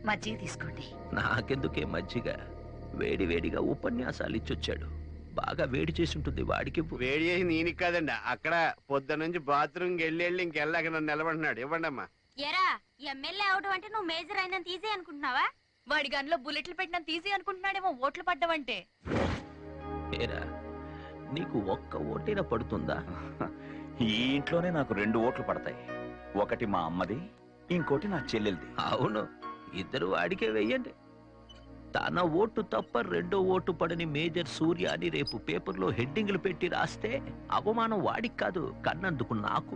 మజ్జిగ తీసుకోండి నాకెందుకే మజ్జిగ వేడి వేడిగా ఉపన్యాసాలు ఇచ్చొచ్చాడు బాగా వేడి చేసి ఉంటుంది వాడికి ఇవ్వు. వేడి చేసి నేను కాదండి అక్కడ పొద్దు నుంచి బాత్రూమ్కి వెళ్ళి వెళ్ళి ఇంకెళ్ళాక నన్ను నిలబడినాడు ఇవ్వండి అమ్మా ఎరా ఎమ్మెల్యే అవడం అంటే నువ్వు మేజర్ అయిందని తీసే అనుకుంటున్నావా వాడి గన్లో బుల్లెట్లు పెట్టిన తీసి అనుకుంటున్నాడేమో ఓట్లు పడ్డవంటే ఏరా నీకు ఒక్క ఓటైనా పడుతుందా ఈ ఇంట్లోనే నాకు రెండు ఓట్లు పడతాయి ఒకటి మా అమ్మది ఇంకోటి నా చెల్లెలది అవును ఇద్దరు వాడికే వెయ్యండి తన ఓటు తప్ప రెండో ఓటు పడని మేజర్ సూర్య అని రేపు పేపర్లో హెడ్డింగ్లు పెట్టి రాస్తే అవమానం వాడికి కాదు కన్నందుకు నాకు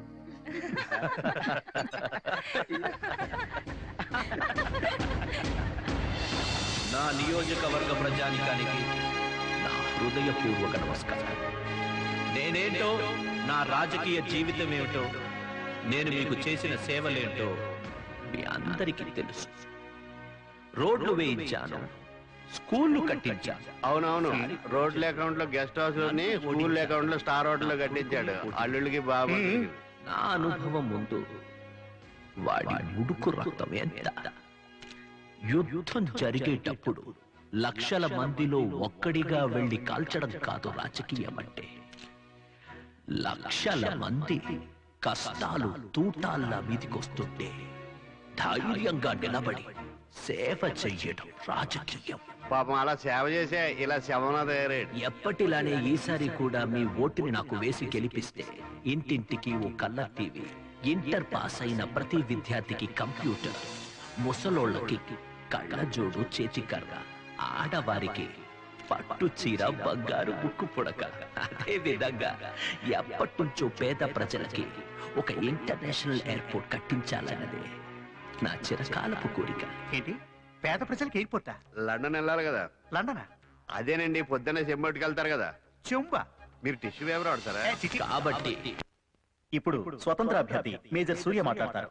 నా నియోజకవర్గ ప్రజానికానికి నా హృదయపూర్వక నమస్కారం నేనేంటో నా రాజకీయ జీవితం ఏమిటో నేను మీకు చేసిన సేవలేంటో మీ అందరికీ తెలుసు రోడ్లు వేయించాను స్కూళ్లు కట్టించాను అవునవును రోడ్ల అకౌంట్ లో గెస్ట్ హౌస్ లోని స్కూల్ అకౌంట్ లో స్టార్ హోటల్ లో కట్టించాడు అల్లుడికి బాబు నా అనుభవం ముందు వాడి ముడుకు రక్తం ఎంత యుద్ధం జరిగేటప్పుడు లక్షల మందిలో ఒక్కడిగా వెళ్లి కాల్చడం కాదు రాజకీయం అంటే లక్షల మంది కష్టాలు తూటాల్లా మీదికొస్తుంటే ధైర్యంగా నిలబడి సేవ చెయ్యడం రాజకీయం పాపం అలా సేవ చేసే ఇలా శవన తయారయ్యాడు ఎప్పటిలానే ఈసారి కూడా మీ ఓటుని నాకు వేసి గెలిపిస్తే ఇంటింటికి ఓ కలర్ టీవీ ఇంటర్ పాస్ అయిన ప్రతి విద్యార్థికి కంప్యూటర్ ముసలోళ్ళకి కళ్ళజోడు చేతికర్ర ఆడవారికి పట్టు చీర బంగారు ముక్కు పుడక అదే విధంగా ఎప్పటి నుంచో పేద ప్రజలకి ఒక ఇంటర్నేషనల్ ఎయిర్పోర్ట్ కట్టించాలన్నదే నా చిరకాలపు కోరిక ఏంటి పేద ప్రజలకు ఎయిర్పోర్టా లండన్ వెళ్ళాలి కదా లండనా అదేనండి పొద్దున్నే చెంబట్టుకు వెళ్తారు కదా చెంబా మీరు టిష్యూ పేపర్ ఆడతారా ఏ, చిచి. కాబట్టి ఇప్పుడు స్వతంత్ర అభ్యర్థి మేజర్ సూర్య మాట్లాడతారు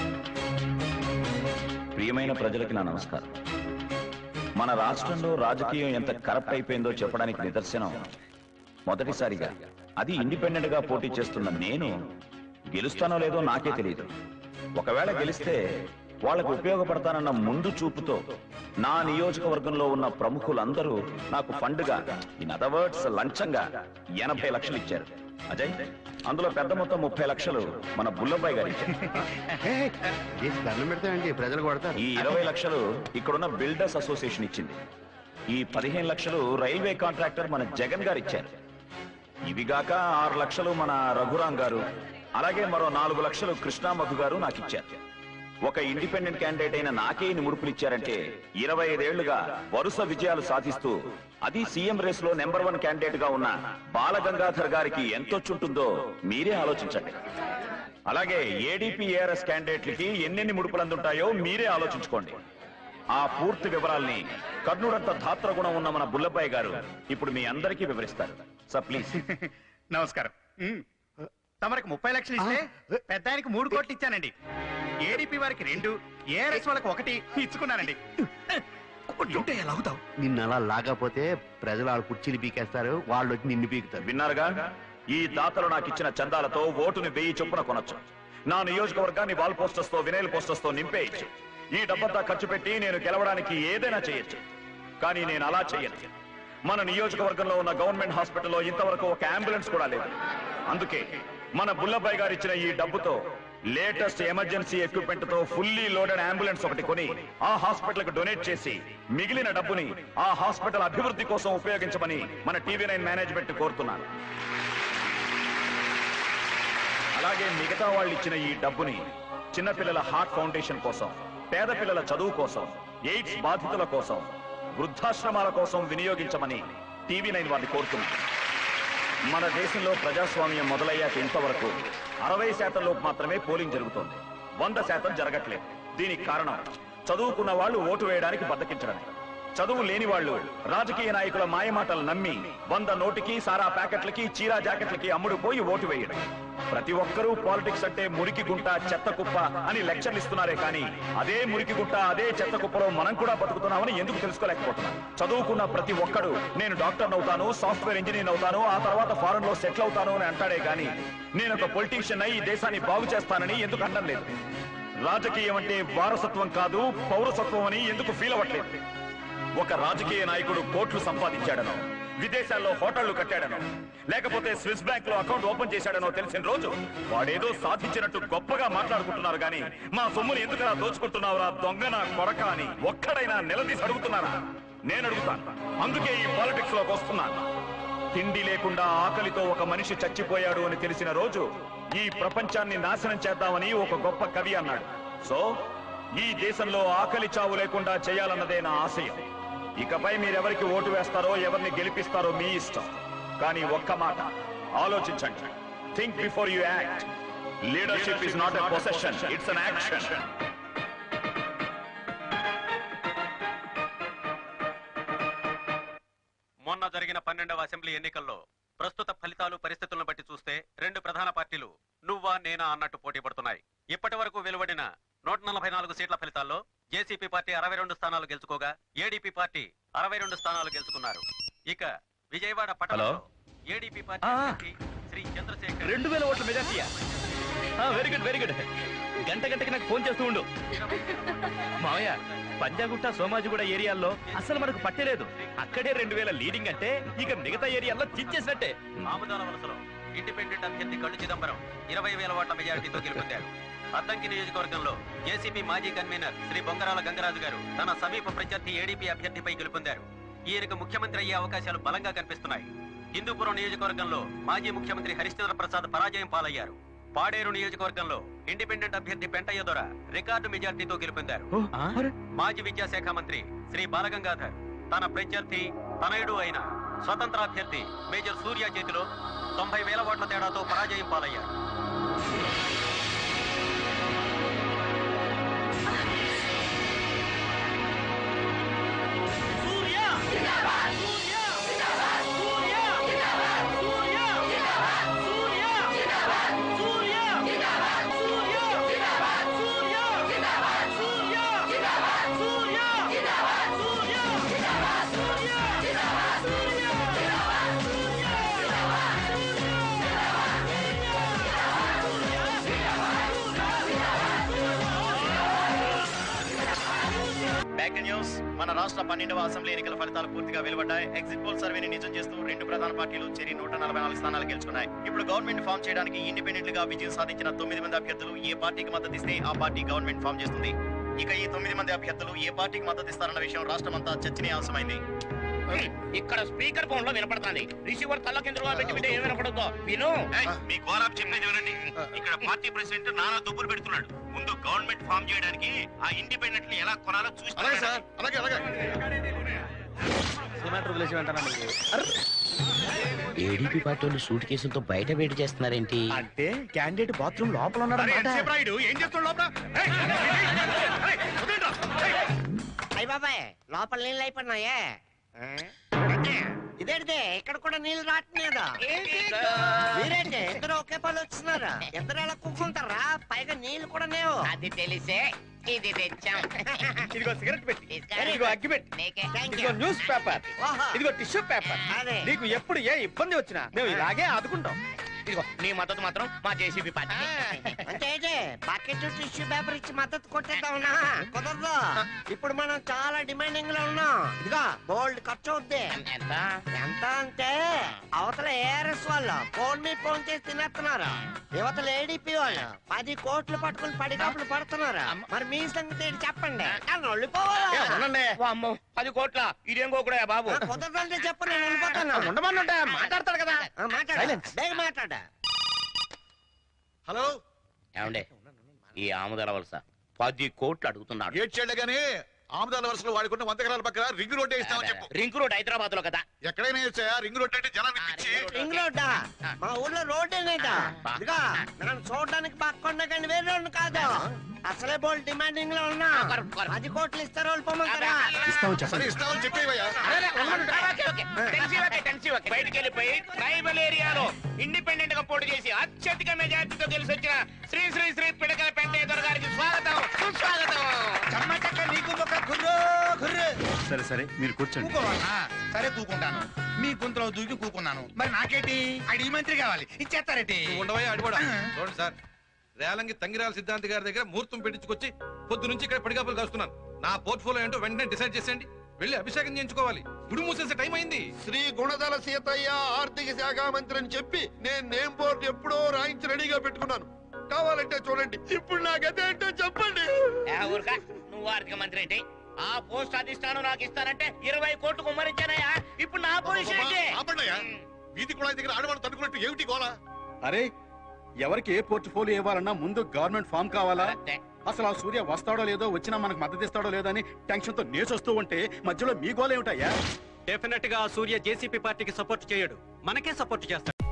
ప్రియమైన ప్రజలకి నా నమస్కారం మన రాష్ట్రంలో రాజకీయం ఎంత కరప్ట్ అయిపోయిందో చెప్పడానికి నిదర్శనం మొదటిసారిగా అది ఇండిపెండెంట్ గా పోటీ చేస్తున్న నేను గెలుస్తానో లేదో నాకే తెలియదు ఒకవేళ గెలిస్తే వాళ్ళకు ఉపయోగపడతానన్న ముందు చూపుతో నా నియోజకవర్గంలో ఉన్న ప్రముఖులందరూ నాకు ఫండ్గా ఇన్ అదర్ వర్డ్స్ లంచంగా ఎనభై లక్షలు ఇచ్చారు అజయ్ అందులో పెద్ద మొత్తం ముప్పై లక్షలు మన బుల్లబ్బాయి గారు ఇచ్చారు చేసి దండం పెడతామండి ప్రజలు కొడతారు ఈ ఇరవై లక్షలు ఇక్కడున్న బిల్డర్స్ అసోసియేషన్ ఇచ్చింది ఈ పదిహేను లక్షలు రైల్వే కాంట్రాక్టర్ మన జగన్ గారు ఇచ్చారు ఇవిగాక ఆరు లక్షలు మన రఘురాం గారు అలాగే మరో నాలుగు లక్షలు కృష్ణామధు గారు నాకు ఇచ్చారు ఒక ఇండిపెండెంట్ క్యాండిడేట్ అయిన నాకే ఇన్ని ముడుపులు ఇచ్చారంటే ఇరవై ఐదేళ్లుగా వరుస విజయాలు సాధిస్తూ అది సీఎం రేస్ లో నెంబర్ వన్ క్యాండిడేట్ గా ఉన్న బాలగంగాధర్ గారికి ఎంతొచ్చుంటుందో మీరే ఆలోచించండి అలాగే ఏడీపీ ఏఆర్ఎస్ క్యాండిడేట్లకి ఎన్నెన్ని ముడుపులు అందుంటాయో మీరే ఆలోచించుకోండి ఆ పూర్తి వివరాల్ని కర్ణుడంత ధాత్ర గుణం ఉన్న మన బుల్లబ్బాయి గారు ఇప్పుడు మీ అందరికీ వివరిస్తారు సార్ ప్లీజ్ నమస్కారం ఉమ్. తమరికి ముప్పై లక్షలు ఇస్తే పెద్ద ఆయనకి మూడు కోట్లు ఇచ్చానండి ఏడీపీ వారికి రెండు ఏఆర్ఎస్ వాళ్ళకి ఒకటి ఇచ్చుకున్నానండి ఉంటే ఎలా అవుతావు నిన్ను అలా లాగపోతే ప్రజలు వాళ్ళ కుర్చీలు పీకేస్తారు వాళ్ళు వచ్చి నిన్ను పీకుతారు విన్నారుగా ఈ దాతలు నాకు ఇచ్చిన చందాలతో ఓటుని వెయ్యి చొప్పున కొనొచ్చు నా నియోజకవర్గాన్ని వాల్ పోస్టర్స్ తో వినైల్ పోస్టర్స్ తో నింపేయచ్చు ఈ డబ్బంతా ఖర్చు పెట్టి నేను గెలవడానికి ఏదైనా చేయొచ్చు కానీ నేను అలా చేయను మన నియోజకవర్గంలో ఉన్న గవర్నమెంట్ హాస్పిటల్లో ఇంతవరకు ఒక అంబులెన్స్ కూడా లేదు అందుకే మన బుల్లబాయ్ గారు ఇచ్చిన ఈ డబ్బుతో లేటెస్ట్ ఎమర్జెన్సీ ఎక్విప్మెంట్ తో ఫుల్లీ లోడెడ్ అంబులెన్స్ ఒకటి కొని ఆ హాస్పిటల్ కు డొనేట్ చేసి మిగిలిన డబ్బుని ఆ హాస్పిటల్ అభివృద్ధి కోసం ఉపయోగించమని మన టీవీ నైన్ మేనేజ్మెంట్ కోరుతున్నాను అలాగే మిగతా వాళ్ళు ఇచ్చిన ఈ డబ్బుని చిన్నపిల్లల హార్ట్ ఫౌండేషన్ కోసం పేద పిల్లల చదువు కోసం ఎయిడ్స్ బాధితుల కోసం వృద్ధాశ్రమాల కోసం వినియోగించమని టీవీ నైన్ వారిని కోరుతున్నాను మన దేశంలో ప్రజాస్వామ్యం మొదలయ్యాక ఇంతవరకు అరవై శాతం లోపు మాత్రమే పోలింగ్ జరుగుతోంది వంద శాతం జరగట్లేదు దీనికి కారణం చదువుకున్న వాళ్ళు ఓటు వేయడానికి బద్దకించడమే చదువు లేని వాళ్ళు రాజకీయ నాయకుల మాయమాటలు నమ్మి వంద నోటికి సారా ప్యాకెట్లకి చీరా జాకెట్లకి అమ్ముడు పోయి ఓటు వేయడం ప్రతి ఒక్కరూ పాలిటిక్స్ అంటే మురికి గుంట చెత్త కుప్ప అని లెక్చర్లు ఇస్తున్నారే కానీ అదే మురికి గుంట అదే చెత్త కుప్పలో మనం కూడా బతుకుతున్నామని ఎందుకు తెలుసుకోలేకపోతున్నాం చదువుకున్న ప్రతి ఒక్కడు నేను డాక్టర్ అవుతాను సాఫ్ట్వేర్ ఇంజనీర్ అవుతాను ఆ తర్వాత ఫారెన్ లో సెటిల్ అవుతాను అని అంటాడే కానీ నేను ఒక పొలిటీషియన్ అయి ఈ దేశాన్ని బాగు చేస్తానని ఎందుకు అనడం లేదు రాజకీయం అంటే వారసత్వం కాదు పౌరసత్వం అని ఎందుకు ఫీల్ అవ్వట్లేదు ఒక రాజకీయ నాయకుడు కోట్లు సంపాదించాడనో విదేశాల్లో హోటళ్లు కట్టాడనో లేకపోతే స్విస్ బ్యాంక్ లో అకౌంట్ ఓపెన్ చేశాడనో తెలిసిన రోజు వాడేదో సాధించినట్టు గొప్పగా మాట్లాడుకుంటున్నారు గాని మా సొమ్ముని ఎందుకలా దోచుకుంటున్నావురా దొంగన కొరక అని ఒక్కడైనా నిలదీసి అడుగుతున్నారా నేను అడుగుతాను అందుకే ఈ పాలిటిక్స్ లోకి వస్తున్నాను తిండి లేకుండా ఆకలితో ఒక మనిషి చచ్చిపోయాడు అని తెలిసిన రోజు ఈ ప్రపంచాన్ని నాశనం చేద్దామని ఒక గొప్ప కవి అన్నాడు సో ఈ దేశంలో ఆకలి చావు లేకుండా చేయాలన్నదే నా ఆశయం ఇకపై మీరెవరికి ఓటు వేస్తారో ఎవరిని గెలిపిస్తారో మీ ఇష్టం కానీ ఒక్క మాట ఆలోచించండి think before you act leadership is not a possession it's an action మొన్న జరిగిన పన్నెండవ అసెంబ్లీ ఎన్నికల్లో ప్రస్తుత ఫలితాలు పరిస్థితులను బట్టి చూస్తే రెండు ప్రధాన పార్టీలు నువ్వా నేనా అన్నట్టు పోటీ పడుతున్నాయి ఇప్పటి వరకు వెలువడిన నూట నలభై నాలుగు సీట్ల ఫలితాల్లో జేసీపీ పార్టీ అరవై రెండు స్థానాలు గెలుచుకోగా ఏడీపీ పార్టీ అరవై రెండు స్థానాలు గెలుచుకున్నారు ఇక విజయవాడ పట్టణంలో ఏడీపీ పార్టీ ఆ. అభ్యర్థి శ్రీ చంద్రశేఖర్ రెండు వేల ఓట్ల మెజార్టీయా వెరీ గుడ్ వెరీ గుడ్ గంట గంటకి నాకు ఫోన్ చేస్తూ ఉండు మావయ్య పంజాగుట్ట సోమాజిగూడ ఏరియాల్లో అసలు మనకు పట్టలేదు అక్కడే రెండు వేల లీడింగ్ అంటే ఇక మిగతా ఏరియాల్లో చిచ్చేసినట్టే ఆముదాల వలసలో ఇండిపెండెంట్ అభ్యర్థి కళ్ళు చిదంబరం ఇరవై వేల ఓట్ల మెజారిటీతో గెలుపొందారు అద్దంకి నియోజకవర్గంలో జేసీపీ మాజీ కన్వీనర్ శ్రీ బొంగరాల గంగరాజు గారు తన సమీప ప్రత్యర్థి ఏడీపీ అభ్యర్థిపై గెలుపొందారు ఈయనకు ముఖ్యమంత్రి అయ్యే అవకాశాలు బలంగా కనిపిస్తున్నాయి హిందూపురం నియోజకవర్గంలో మాజీ ముఖ్యమంత్రి హరిశ్చంద్ర ప్రసాద్ పరాజయం పాలయ్యారు పాడేరు నియోజకవర్గంలో ఇండిపెండెంట్ అభ్యర్థి పెంటయ్య దొర రికార్డు మెజార్టీతో గెలుపొందారు మాజీ విద్యాశాఖ మంత్రి శ్రీ బాలగంగాధర్ తన ప్రత్యర్థి తనయుడు అయిన స్వతంత్ర అభ్యర్థి మేజర్ సూర్య చేతిలో తొంభై వేల ఓట్ల తేడాతో పరాజయం పాలయ్యారు బ్యాక్ న్యూస్ మన రాష్ట్ర పన్నెండవ అసెంబ్లీ ఎన్నికల ఫలితాలు పూర్తిగా వెలువడ్డాయి ఎగ్జిట్ పోల్ సర్వేని నిజం చేస్తూ రెండు ప్రధాన పార్టీలు చేరి నూట నలభై నాలుగు స్థానాలు గెలుచుకున్నాయి ఇప్పుడు గవర్నమెంట్ ఫామ్ చేయడానికి ఇండిపెండెంట్ గా విజయం సాధించిన తొమ్మిది మంది అభ్యర్థులు ఏ పార్టీకి మద్దతు ఇస్తే ఆ పార్టీ గవర్నమెంట్ ఫామ్ చేస్తుంది ఇక ఈ తొమ్మిది మంది అభ్యర్థులు ఏ పార్టీకి మద్దతు ఇస్తారన్న విషయం రాష్ట్రమంతా చర్చనీయాంశమైంది ఇక్కడ స్పీకర్ ఫోన్ లో వినపడుతుంది రిసీవర్ తల్ల కిందగా పెట్టి వింటే ఏం వినపడుతుందో విను మీ గోరాబ్ చెప్పేది వినండి ఇక్కడ పార్టీ ప్రెసిడెంట్ నానా దుబ్బులు పెడుతున్నాడు ముందు గవర్నమెంట్ ఫామ్ చేయడానికి ఆ ఇండిపెండెంట్ ని ఎలా కొనాలో చూసి అలాగే అలాగే ఏడీపీ పార్టీ వాళ్ళు సూట్ కేసులతో బయట వేడి చేస్తున్నారేంటి అంటే క్యాండిడేట్ బాత్రూమ్ లోపల ఉన్నాడు ఏం చేస్తున్నాడు లోపల ఏయ్, ఏయ్, వదిలేండ్రా. ఏయ్. అయ్య బాబాయ్ లోపల నీళ్ళు అయిపోయినాయే ఇదేంటి ఇక్కడ కూడా నీళ్ళు రావట్లేదు మీరేంటి ఇద్దరు ఒకే పని వచ్చినారా ఇద్దరు ఎలా కూర్చుంటారా పైగా నీళ్ళు కూడా లేవు అది తెలిసే ఇది తెచ్చాం ఇదిగో సిగరెట్ పెట్టి ఇదిగో అగ్గి పెట్టి Thank you. ఇదిగో న్యూస్ పేపర్ ఓహో. ఇదిగో టిష్యూ పేపర్ అదే. నీకు ఎప్పుడు ఏ ఇబ్బంది వచ్చినా మేము ఇలాగే ఆదుకుంటాం ఇదిగో నీ మద్దతు మాత్రం మా జేసీబీ పార్టీ అంటే ఏంటి బకెట్ టిష్యూ పేపర్ ఇచ్చి మద్దతు కొట్టేద్దామన్నా కుదరదు ఇప్పుడు మనం చాలా డిమాండింగ్ లో ఉన్నాం ఇదిగో గోల్డ్ ఖర్చు అవుద్ది ఎంత ఎంత అంటే అవతల ఏఆర్ఎస్ వాళ్ళు ఫోన్ మీద ఫోన్ చేసి తినేస్తున్నారు యువతల ఏడీపీ వాళ్ళు పది కోట్లు పట్టుకుని పడిగాపులు పడుతున్నారు మరి మీ సంగతి ఏంటి చెప్పండి నన్ను వెళ్ళిపోవాలా అమ్మో పది కోట్ల ఇదేం కూడా బాబు ఆ, కుదరదంటే చెప్పు నేను వెళ్ళిపోతాను ఉండమన్నుంటే మాట్లాడతాడు కదా ఆ, మాట్లాడు బేగ మాట్లాడ హలో ఏమండే ఈ ఆముదల వలస పది కోట్లు అడుగుతున్నాడు ఏడ్చాడు గానీ ఆమదాల వరుసలో వాడుకున్న వంద ఎకరాల పక్కన రింగ్ రోడ్ ఇస్తామని చెప్పు రింక్ రోడ్ హైదరాబాద్ లో కదా ఎక్కడైనా వేసాయా రింగ్ రోడ్ అంటే జనాన్ని పిచ్చి రింగ్ రోడ్డా మా ఊర్లో రోడ్ ఇదిగా నన్ను చూడడానికి పక్కన కానీ వేరే రోడ్డు కాదు అసలే బోల్ డిమాండింగ్ లో ఉన్నా పది కోట్లు ఇస్తారు వాళ్ళు పొమ్మంటారా సరే ఇస్తామని చెప్పేవయ్యా బయటికి వెళ్ళిపోయి ట్రైబల్ ఏరియాలో ఇండిపెండెంట్ గా పోటీ చేసి అత్యధిక మెజార్టీతో గెలిచి వచ్చిన శ్రీ శ్రీ శ్రీ పిడకల పెంటయ్య దొర గారికి స్వాగతం సుస్వాగతం సరే సరే మీరు కూర్చోండి సరే కూకుంటాను మీ గుంతలో దూకి కూకున్నాను మరి నాకేంటి అడిగి మంత్రి కావాలి ఇచ్చేస్తారేంటి ఉండవయ్యా అడిపోడా చూడండి సార్ రేలంగి తంగిరాల సిద్ధాంతి గారి దగ్గర ముహూర్తం పెట్టించుకొచ్చి పొద్దు నుంచి ఇక్కడ పడిగాపులు కాస్తున్నాను నా పోర్ట్ఫోలియో ఏంటో వెంటనే డిసైడ్ చేసేయండి వెళ్ళి అభిషేకం చేయించుకోవాలి గుడి మూసేసే టైం అయింది శ్రీ గుణదల సీతయ్య ఆర్థిక శాఖ మంత్రి అని చెప్పి నేను నేమ్ బోర్డు ఎప్పుడో రాయించి రెడీగా పెట్టుకున్నాను కావాలంటే చూడండి ఇప్పుడు నా గది ఏంటో చెప్పండి ఊరుకా నువ్వు ఆర్థిక మంత్రి ఏంటి ఆ పోస్ట్ అధిష్టానం నాకు ఇస్తానంటే ఇరవై కోట్లు కుమ్మరించానయ్యా ఇప్పుడు నా పొజిషన్ ఏంటి ఆపండియా వీధి కుళాయి దగ్గర ఆడవాళ్ళు తడుకున్నట్టు ఏమిటి గోలా అరే ఎవరికి ఏ పోర్ట్ఫోలియో ఇవ్వాలన్నా ముందు గవర్నమెంట్ ఫామ్ కావాలా అసలు ఆ సూర్య వస్తాడో లేదో వచ్చినా మనకు మద్దతు ఇస్తాడో లేదో అని టెన్షన్ తో నేసొస్తూ ఉంటే మధ్యలో మీ గోలేమిటయ్యా డెఫినెట్ గా సూర్య జేసీపీ పార్టీకి సపోర్ట్ చేయడు మనకే సపోర్ట్ చేస్తాడు